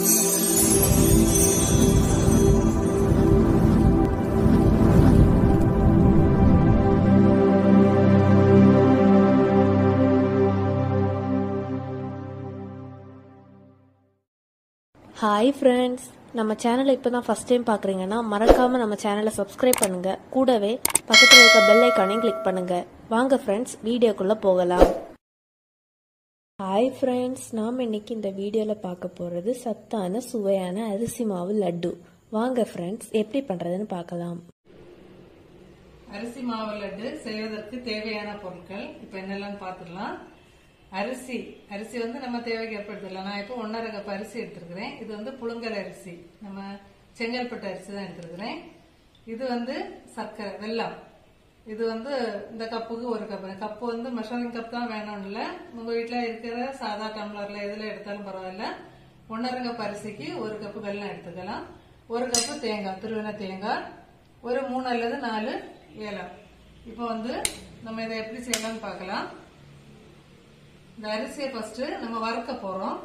hi friends நம்ம சேனலை இப்போ தான் ஃபஸ்ட் டைம் பார்க்குறீங்கன்னா மறக்காமல் நம்ம சேனலை சப்ஸ்கிரைப் பண்ணுங்கள் கூடவே பக்கத்தில் இருக்க பெல் ஐக்கானையும் கிளிக் பண்ணுங்கள் வாங்க ஃப்ரெண்ட்ஸ் வீடியோக்குள்ளே போகலாம் ஹாய் ஃப்ரெண்ட்ஸ் நாம் இன்னைக்கு இந்த வீடியோவில் பார்க்க போகிறது சத்தான சுவையான அரிசி மாவு லட்டு வாங்க ஃப்ரெண்ட்ஸ் எப்படி பண்ணுறதுன்னு பார்க்கலாம் அரிசி மாவு லட்டு செய்வதற்கு தேவையான பொருட்கள் இப்போ என்னெல்லாம் பார்த்துடலாம் அரிசி அரிசி வந்து நம்ம தேவைக்கு ஏற்படுத்தலாம் நான் இப்போ ஒன்றரை கப் அரிசி எடுத்திருக்கிறேன் இது வந்து புழுங்கல் அரிசி நம்ம செங்கல்பட்டு அரிசி தான் எடுத்திருக்கிறேன் இது வந்து சர்க்கரை வெல்லம் இது வந்து இந்த கப்புக்கு ஒரு கப் கப்பு வந்து மெஷரிங் கப் தான் வேணும்னு இல்லை உங்க வீட்டில் இருக்கிற சாதா டம்ளர்ல எதில் எடுத்தாலும் பரவாயில்ல ஒன்றரை கப் அரிசிக்கு ஒரு கப்பு வெல்லம் எடுத்துக்கலாம் ஒரு கப்பு தேங்காய் திருவின தேங்காய் ஒரு மூணு அல்லது நாலு ஏலம் இப்போ வந்து நம்ம இதை எப்படி செய்யலாம்னு பார்க்கலாம் இந்த அரிசியை ஃபர்ஸ்ட் நம்ம வறுக்க போறோம்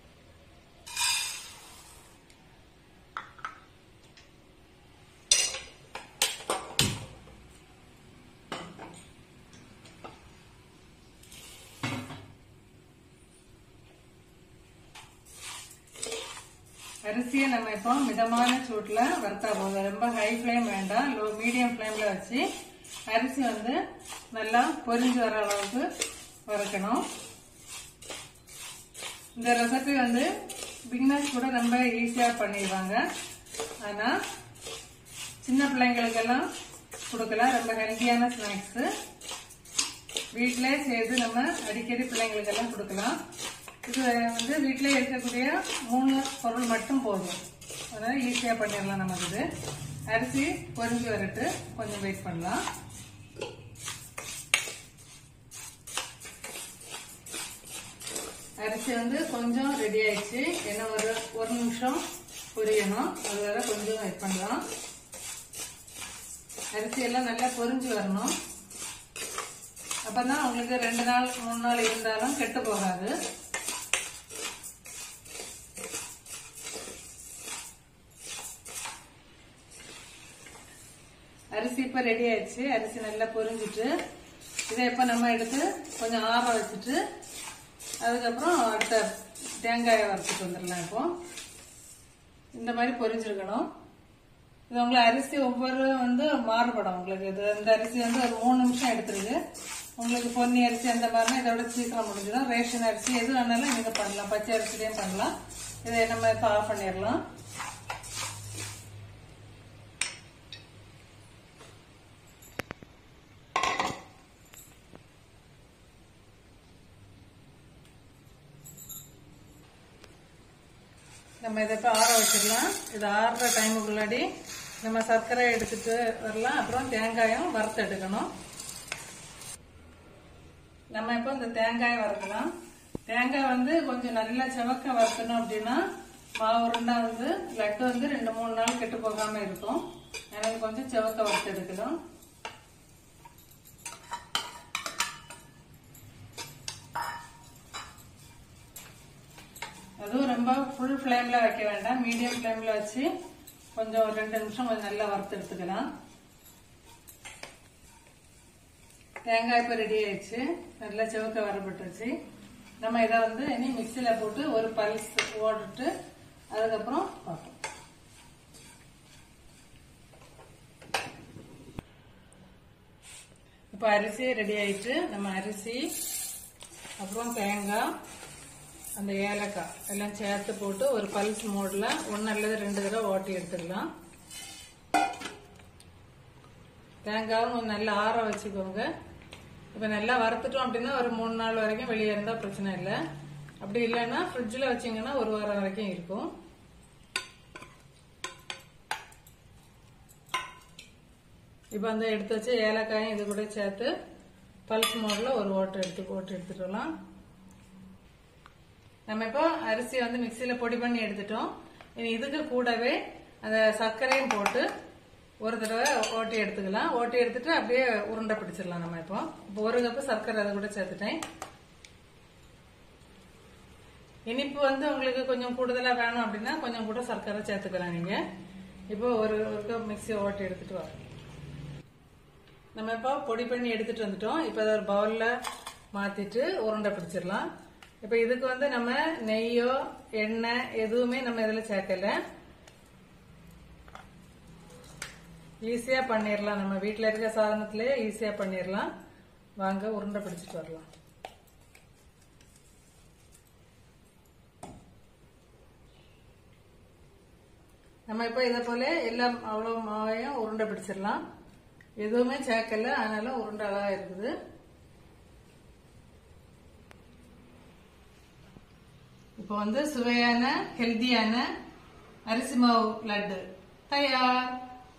அரிசியை நம்ம இப்போ மிதமான சூட்ல வறுத்தா போதும் ரொம்ப ஹை ஃப்ளேம் வேண்டாம் லோ மீடியம் ஃப்ளேம்ல வச்சு அரிசி வந்து நல்லா பொரிஞ்சு வர அளவுக்கு வறுக்கணும் இந்த ரெசிபி வந்து பிகினர்ஸ் கூட ரொம்ப ஈஸியா பண்ணிடுவாங்க ஆனா சின்ன பிள்ளைங்களுக்கெல்லாம் கொடுக்கலாம் ரொம்ப ஹெல்த்தியான ஸ்நாக்ஸ் வீட்டிலே செய்து நம்ம அடிக்கடி பிள்ளைங்களுக்கெல்லாம் கொடுக்கலாம் இது வந்து வீட்டிலே இருக்கக்கூடிய மூணு பொருள் மட்டும் போதும் அதனால ஈஸியா பண்ணிடலாம் நமக்கு இது அரிசி பொரிஞ்சு வரட்டு கொஞ்சம் வெயிட் பண்ணலாம் அரிசி வந்து கொஞ்சம் ரெடி ஆயிடுச்சு என்ன ஒரு ஒரு நிமிஷம் பொரியணும் அது வர கொஞ்சம் வெயிட் பண்ணலாம் அரிசி எல்லாம் நல்லா பொரிஞ்சு வரணும் அப்பதான் உங்களுக்கு ரெண்டு நாள் மூணு நாள் இருந்தாலும் கெட்டு போகாது அரிசி இப்ப ரெடி ஆயிடுச்சு அரிசி நல்லா பொரிஞ்சிட்டு இதை இப்ப நம்ம எடுத்து கொஞ்சம் ஆற வச்சுட்டு அதுக்கப்புறம் அடுத்த தேங்காயை வறுத்துட்டு வந்துடலாம் இப்போ இந்த மாதிரி பொரிஞ்சிருக்கணும் இது உங்களுக்கு அரிசி ஒவ்வொரு வந்து மாறுபடும் உங்களுக்கு இது இந்த அரிசி வந்து ஒரு மூணு நிமிஷம் எடுத்துருக்கு உங்களுக்கு பொன்னி அரிசி அந்த மாதிரினா இதோட சீக்கிரம் முடிஞ்சிடும் ரேஷன் அரிசி எது வேணாலும் நீங்க பண்ணலாம் பச்சை அரிசிலையும் பண்ணலாம் இதை நம்ம இப்போ ஆஃப் பண்ணிடலாம் நம்ம இதை இப்போ ஆற வச்சிடலாம் இது ஆறுற டைமுக்குள்ளாடி நம்ம சர்க்கரை எடுத்துட்டு வரலாம் அப்புறம் தேங்காயும் வறுத்து எடுக்கணும் நம்ம இப்போ இந்த தேங்காயை வறுக்கலாம் தேங்காய் வந்து கொஞ்சம் நல்லா செவக்க வறுக்கணும் அப்படின்னா மாவு உருண்டா வந்து லட்டு வந்து ரெண்டு மூணு நாள் கெட்டு போகாம இருக்கும் எனக்கு கொஞ்சம் செவக்க வறுத்து எடுக்கணும் அதுவும் ரொம்ப ஃபுல் ஃப்ளேம்ல வைக்க வேண்டாம் மீடியம் ஃப்ளேம்ல வச்சு கொஞ்சம் ஒரு ரெண்டு நிமிஷம் கொஞ்சம் நல்லா வறுத்து எடுத்துக்கலாம் தேங்காய் இப்போ ரெடி ஆயிடுச்சு நல்லா செவக்க வரப்பட்டுருச்சு நம்ம இதை வந்து இனி மிக்சியில் போட்டு ஒரு பல்ஸ் ஓடிட்டு அதுக்கப்புறம் பார்ப்போம் இப்போ அரிசி ரெடி ஆயிட்டு நம்ம அரிசி அப்புறம் தேங்காய் அந்த ஏலக்காய் எல்லாம் சேர்த்து போட்டு ஒரு பல்ஸ் மோட்ல ஒன்னு அல்லது ரெண்டு தடவை ஓட்டி எடுத்துக்கலாம் தேங்காவும் கொஞ்சம் நல்லா ஆற வச்சுக்கோங்க இப்ப நல்லா வறுத்துட்டோம் அப்படின்னா ஒரு மூணு நாள் வரைக்கும் வெளியே இருந்தா பிரச்சனை இல்லை அப்படி இல்லைன்னா ஃப்ரிட்ஜில் வச்சீங்கன்னா ஒரு வாரம் வரைக்கும் இருக்கும் இப்போ அந்த எடுத்து வச்சு ஏலக்காயும் இது கூட சேர்த்து பல்ஸ் மோட்ல ஒரு ஓட்டு எடுத்து போட்டு எடுத்துக்கலாம் நம்ம இப்போ அரிசி வந்து மிக்சியில பொடி பண்ணி எடுத்துட்டோம் இனி இதுக்கு கூடவே அந்த சர்க்கரையும் போட்டு ஒரு தடவை ஓட்டி எடுத்துக்கலாம் ஓட்டி எடுத்துட்டு அப்படியே உருண்டை பிடிச்சிடலாம் நம்ம இப்போ இப்போ ஒரு கப்பு சர்க்கரை அதை கூட சேர்த்துட்டேன் இனிப்பு வந்து உங்களுக்கு கொஞ்சம் கூடுதலா வேணும் அப்படின்னா கொஞ்சம் கூட சர்க்கரை சேர்த்துக்கலாம் நீங்க இப்போ ஒரு ஒரு கப் மிக்ஸி ஓட்டி எடுத்துட்டு வரோம் நம்ம இப்போ பொடி பண்ணி எடுத்துட்டு வந்துட்டோம் இப்போ அதை ஒரு பவுல்ல மாத்திட்டு உருண்டை பிடிச்சிடலாம் இப்போ இதுக்கு வந்து நம்ம நெய்யோ எண்ணெய் எதுவுமே நம்ம இதுல சேர்க்கல ஈஸியா பண்ணிடலாம் நம்ம வீட்டில் இருக்க சாதனத்திலேயே ஈஸியா பண்ணிடலாம் வாங்க உருண்டை பிடிச்சிட்டு வரலாம் நம்ம இப்போ இதை போல எல்லாம் அவ்வளோ மாவையும் உருண்டை பிடிச்சிடலாம் எதுவுமே சேர்க்கல அதனால உருண்டை அழகா இருக்குது இப்போ வந்து சுவையான ஹெல்தியான அரிசி மாவு லட்டு தயார்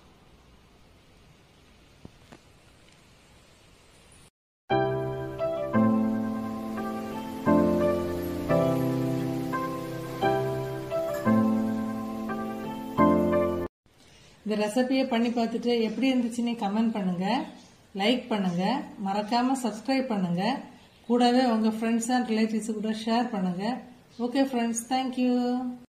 இந்த ரெசிபியை பண்ணி பார்த்துட்டு எப்படி இருந்துச்சுன்னு கமெண்ட் பண்ணுங்க லைக் பண்ணுங்க மறக்காம சப்ஸ்கிரைப் பண்ணுங்க கூடவே உங்க ஃப்ரெண்ட்ஸ் அண்ட் ரிலேட்டிவ்ஸ் கூட ஷேர் பண்ணுங்க ஓகே ஃப்ரெண்ட்ஸ் தேங்க்யூ